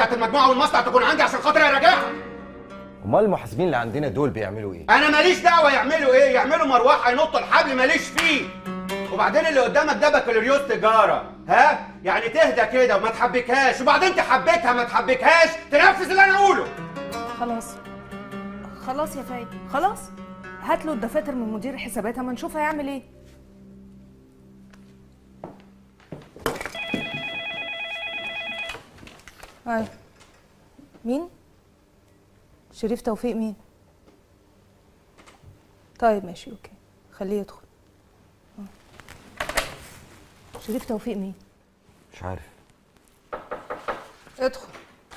بتاعت المجموعه والمصنع تكون عندي عشان خاطر اراجعها امال المحاسبين اللي عندنا دول بيعملوا ايه انا ماليش دعوه يعملوا ايه يعملوا مروحه ينطوا الحبل ماليش فيه وبعدين اللي قدامك ده بكالوريوس تجاره ها يعني تهدى كده وما تحبكهاش وبعدين تحبكها ما تحبكهاش تنفذ اللي انا اقوله خلاص خلاص يا فايد خلاص هات له الدفاتر من مدير الحسابات اما نشوف هيعمل ايه ايوه مين شريف توفيق مين طيب ماشي اوكي خليه يدخل آه. شريف توفيق مين مش عارف ادخل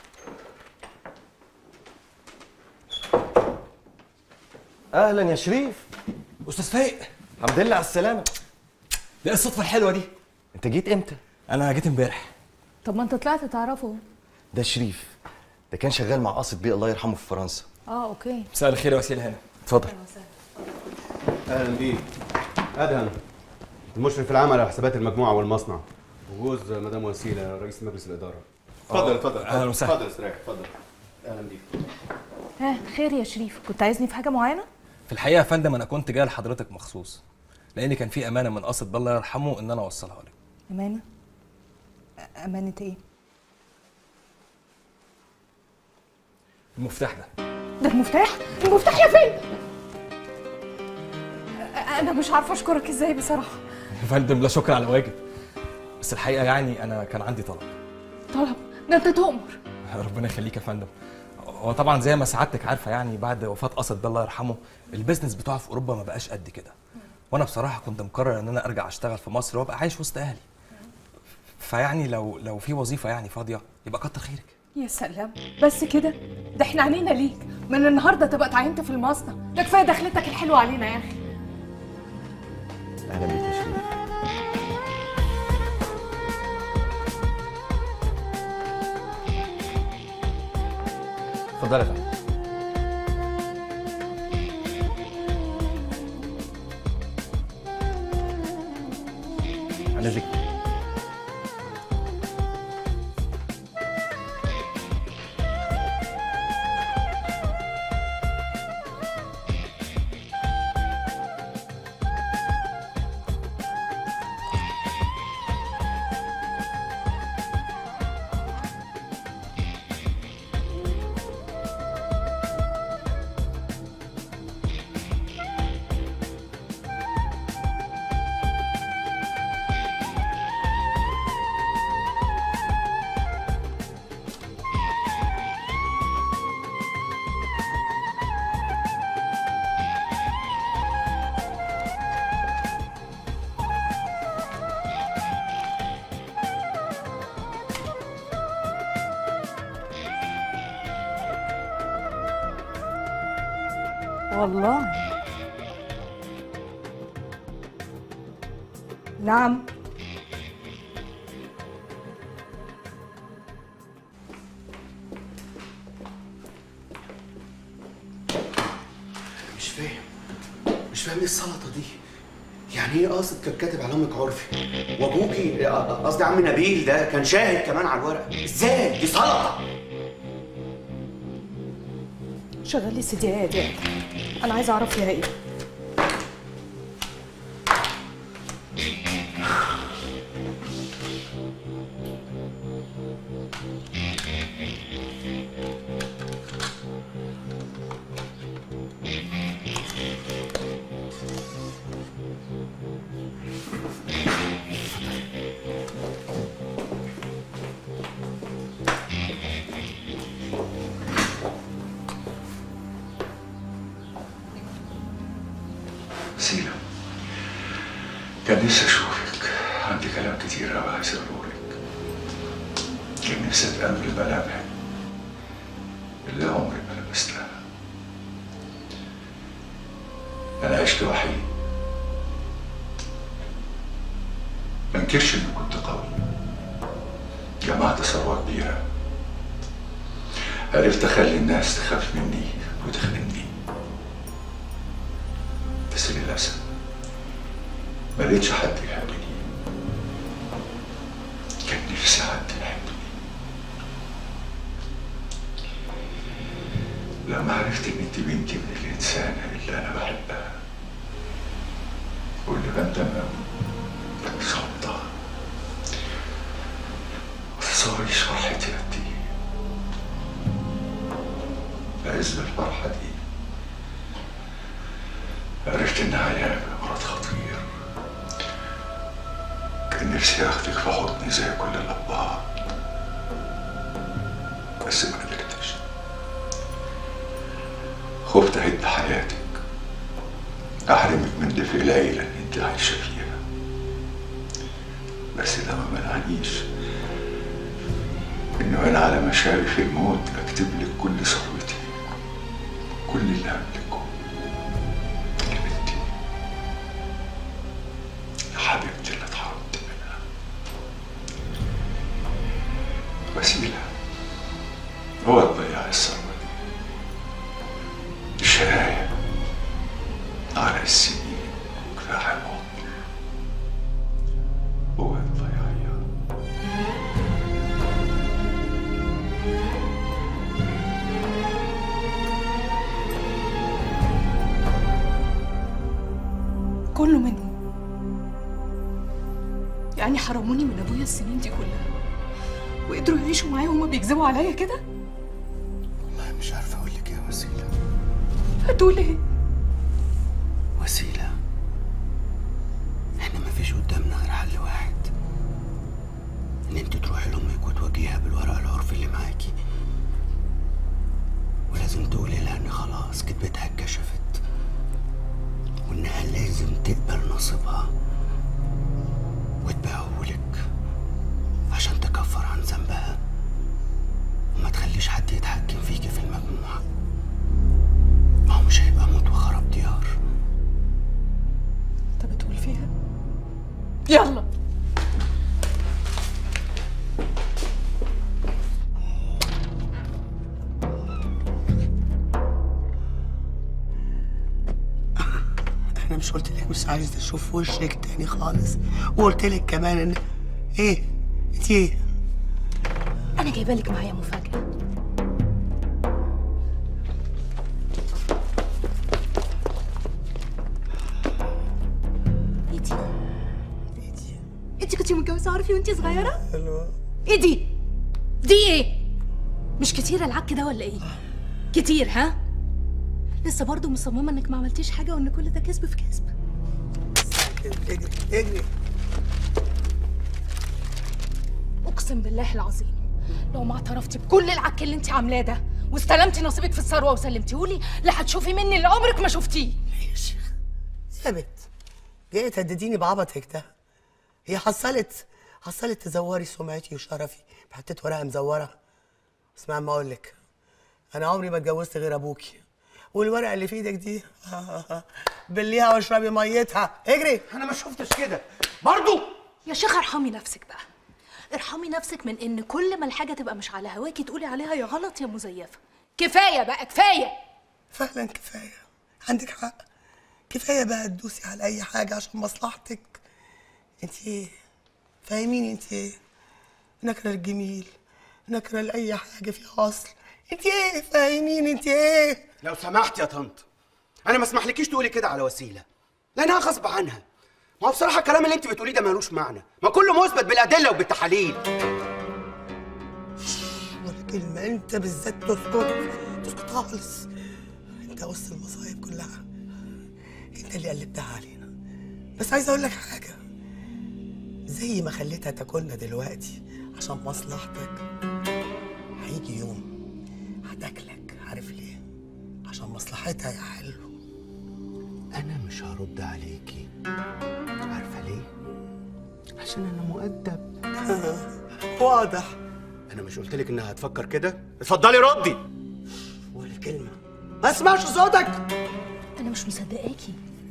اهلا يا شريف استاذ فايق الحمد لله على السلامه ده إيه الصدفه الحلوه دي انت جيت امتى انا جيت امبارح طب ما انت طلعت تعرفه ده شريف ده كان شغال مع قاصد بيه الله يرحمه في فرنسا اه اوكي مساء الخير يا وسيله هنا اتفضل اهلا بيك ادهم المشرف العام على حسابات المجموعه والمصنع وجوز مدام وسيله رئيس مجلس الاداره اتفضل اتفضل أهلا وسهلا. اتفضل استريح اتفضل اهلا بيك ها خير يا شريف كنت عايزني في حاجه معينه في الحقيقه يا فندم انا كنت جاي لحضرتك مخصوص لان كان في امانه من قصد الله يرحمه ان انا اوصلها لك امانه أ- امانه ايه المفتاح ده ده المفتاح المفتاح يا فين انا مش عارفه اشكرك ازاي بصراحه يا فندم لا شكر على واجب بس الحقيقه يعني انا كان عندي طلب طلب ده انت تؤمر ربنا يخليك يا فندم هو طبعا زي ما سعادتك عارفه يعني بعد وفاه قصد الله يرحمه البيزنس بتاعه في اوروبا ما بقاش قد كده وانا بصراحه كنت مقرر ان انا ارجع اشتغل في مصر وابقى عايش وسط اهلي فيعني لو لو في وظيفه يعني فاضيه يبقى كتر خيرك يا سلام بس كده ده احنا عنينا ليك من النهارده تبقى اتعينت في المصنع ده كفايه دخلتك الحلوه علينا يا اخي اهلا بيك يا شريف اتفضل يا فندم هنزك والله نعم مش فاهم مش فاهم ايه السلطه دي يعني ايه قاصد كان كاتب على امك عرفي وابوكي قصدي عم نبيل ده كان شاهد كمان على الورق ازاي دي سلطه شغلي سيديات دي انا عايزه اعرف فيها ايه سيلة كان نفسي أشوفك عندي كلام كتير أوي عايز أقوله لك كان نفسي أتأمل الملامح اللي عمري ما لمستها أنا عشت وحيد ما انكرش إني كنت قوي جمعت ثروة كبيرة عرفت أخلي الناس تخاف مني وتخدمني بس للأسف ما لقيتش حد يحبني كان نفسي حد يحبني لما عرفت ان انت بنتي من الانسانه اللي انا بحبها واللي بندم قوي صمتها ما تتصوريش فرحتي قد ايه بعز الفرحه دي عرفت ان عيال مرض خطير كان نفسي اخدك في حضني زي كل الابهات بس ما قدرتش خفت اهد حياتك احرمك من دفء العيله اللي انت عايشه فيها بس ده ما منعنيش انه انا على مشارف الموت اكتب لك كل ثروتي كل اللي املكه يا بنتي يا حبيبتي اللي اتحرمت منها وسيله هو تضيع الثروه دي الشرايع على السنين كفاح الموت هو تضيعيها كله مني يعني حرموني من ابويا السنين دي كلها وقدروا يعيشوا معايا وهما بيكذبوا عليا كده والله مش عارفه اقول لك ايه يا وسيله هتقول ايه وسيله احنا مفيش قدامنا غير حل واحد ان انت تروحي لامك وتواجهيها بالورق العرفي اللي معاكي ولازم تقولي لها ان خلاص كدبتها اتكشفت وانها لازم تقبل نصيبها وتبيعهولك عشان تكفر عن ذنبها وما تخليش حد يتحكم فيكي في المجموعه ما هو مش هيبقى موت وخراب ديار انت بتقول فيها يلا انا مش قلت لك مش عايز اشوف وشك تاني خالص وقلت لك كمان ان ايه انت ايه انا جايبه لك معايا مفاجاه ايه دي ايه دي انت كنتي متجوزه عارفي وانت صغيره حلوه ايه دي دي ايه مش كتير العك ده ولا ايه كتير ها لسه برضه مصممه انك ما عملتيش حاجه وان كل ده كذب في كذب اجري اجري اقسم بالله العظيم لو ما اعترفتي بكل العك اللي انت عاملاه ده واستلمتي نصيبك في الثروه وسلمتيهولي لا هتشوفي مني اللي عمرك ما شفتيه يا شيخ ثابت جاي تهدديني بعبطك ده هي حصلت حصلت تزوري سمعتي وشرفي بحته ورقه مزوره اسمع ما اقول لك انا عمري ما اتجوزت غير ابوكي والورقه اللي في ايدك دي بليها واشربي ميتها اجري انا ما شفتش كده برضو يا شيخ ارحمي نفسك بقى ارحمي نفسك من ان كل ما الحاجه تبقى مش على هواكي تقولي عليها يا غلط يا مزيفه كفايه بقى كفايه فعلا كفايه عندك حق كفايه بقى تدوسي على اي حاجه عشان مصلحتك انت ايه فاهميني انت ايه نكره الجميل نكره لاي حاجه فيها اصل انت ايه فاهميني انت ايه لو سمحت يا طنط انا ما اسمحلكيش تقولي كده على وسيله لانها غصب عنها ما هو بصراحه الكلام اللي انت بتقوليه ده ملوش معنى ما كله مثبت بالادله وبالتحاليل ولا كلمه انت بالذات تسكت تسكت خالص انت وسط المصايب كلها انت اللي قلبتها علينا بس عايز اقول لك حاجه زي ما خليتها تاكلنا دلوقتي عشان مصلحتك هيجي يوم هتاكلك عارف ليه عشان مصلحتها يا حلو انا مش هرد عليكي عارفه ليه عشان انا مؤدب واضح انا مش قلت لك انها هتفكر كده اتفضلي ردي ولا كلمه ما اسمعش صوتك انا مش مصدقاكي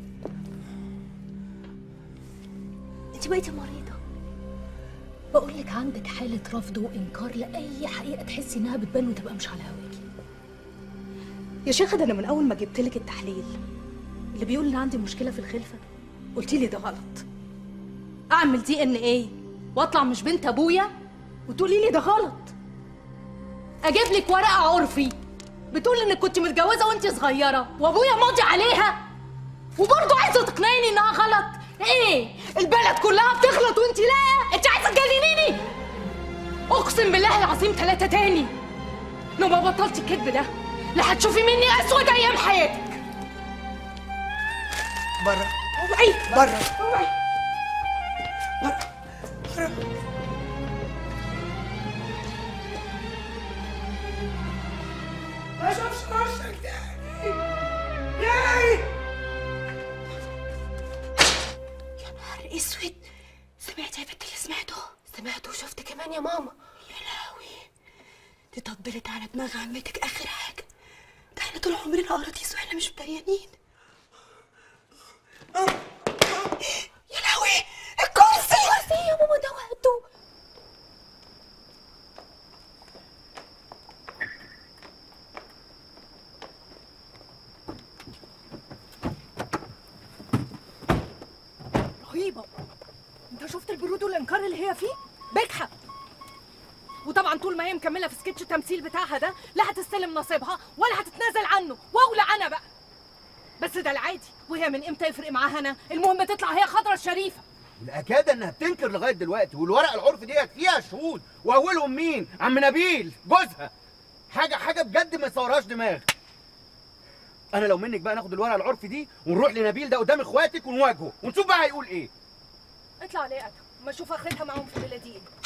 انت بقيتي مريضه بقول لك عندك حاله رفض وانكار لاي حقيقه تحسي انها بتبان وتبقى مش على هواكي يا شيخه ده انا من اول ما جبت لك التحليل اللي بيقول ان عندي مشكله في الخلفه قلتي لي ده غلط اعمل دي ان ايه واطلع مش بنت ابويا وتقولي لي ده غلط اجيب لك ورقه عرفي بتقول انك كنت متجوزه وانت صغيره وابويا ماضي عليها وبرضه عايزه تقنعيني انها غلط ايه البلد كلها بتغلط وانت لا انت عايزه تجننيني اقسم بالله العظيم ثلاثه تاني لو ما بطلتي الكذب ده لا هتشوفي مني اسود ايام حياتك بره اوعي بره اوعي ما اشوفش وشك تاني ياي يا نهار اسود سمعت يا بنت اللي سمعته سمعته وشفت كمان يا ماما يا لهوي دي طبلت على دماغ عمتك اخر حاجه ده احنا طول عمرنا قراطيس واحنا مش مدريانين يا لهوي الكرسي الكرسي يا ماما ده وقته رهيبه انت شفت البرود والانكار اللي هي فيه بجحه وطبعا طول ما هي مكمله في سكتش التمثيل بتاعها ده لا هتستلم نصيبها ولا هتتنازل عنه واولى انا بقى بس ده العادي وهي من امتى يفرق معاها انا المهم تطلع هي خضرة الشريفه الاكاد انها بتنكر لغايه دلوقتي والورق العرف ديت فيها شهود واولهم مين عم نبيل جوزها حاجه حاجه بجد ما يصورهاش دماغ انا لو منك بقى ناخد الورق العرفي دي ونروح لنبيل ده قدام اخواتك ونواجهه ونشوف بقى هيقول ايه اطلع ليه ادهم ما اشوف اخرتها معاهم في البلدين